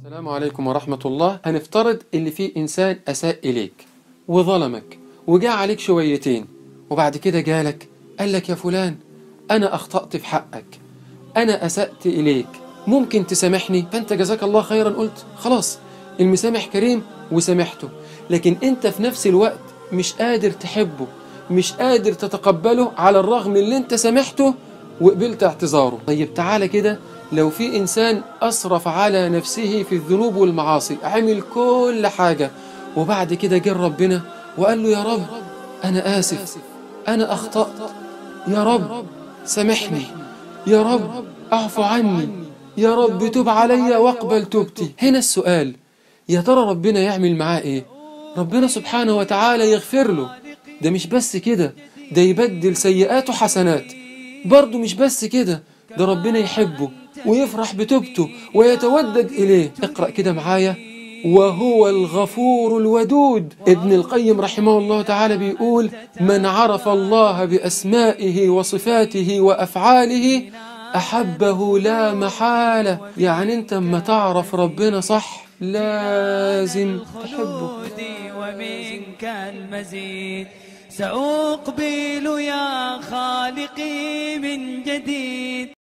السلام عليكم ورحمة الله هنفترض ان في انسان اساء اليك وظلمك وجاء عليك شويتين وبعد كده جالك قال لك يا فلان انا اخطأت في حقك انا اسأت اليك ممكن تسامحني فانت جزاك الله خيرا قلت خلاص المسامح كريم وسامحته لكن انت في نفس الوقت مش قادر تحبه مش قادر تتقبله على الرغم اللي انت سامحته وقبلت اعتذاره طيب تعالى كده لو في إنسان أسرف على نفسه في الذنوب والمعاصي عمل كل حاجة وبعد كده جه ربنا وقال له يا رب أنا آسف أنا أخطأت يا رب سامحني يا رب أعفو عني يا رب تب علي واقبل توبتي هنا السؤال يا ترى ربنا يعمل معاه إيه ربنا سبحانه وتعالى يغفر له ده مش بس كده ده يبدل سيئاته حسنات برضه مش بس كده ده ربنا يحبه ويفرح بتوبته ويتودد إليه اقرأ كده معايا وهو الغفور الودود ابن القيم رحمه الله تعالى بيقول من عرف الله بأسمائه وصفاته وأفعاله أحبه لا محالة يعني أنت اما تعرف ربنا صح لازم تحبه الخلود ومنك المزيد سأقبل يا خالقي من جديد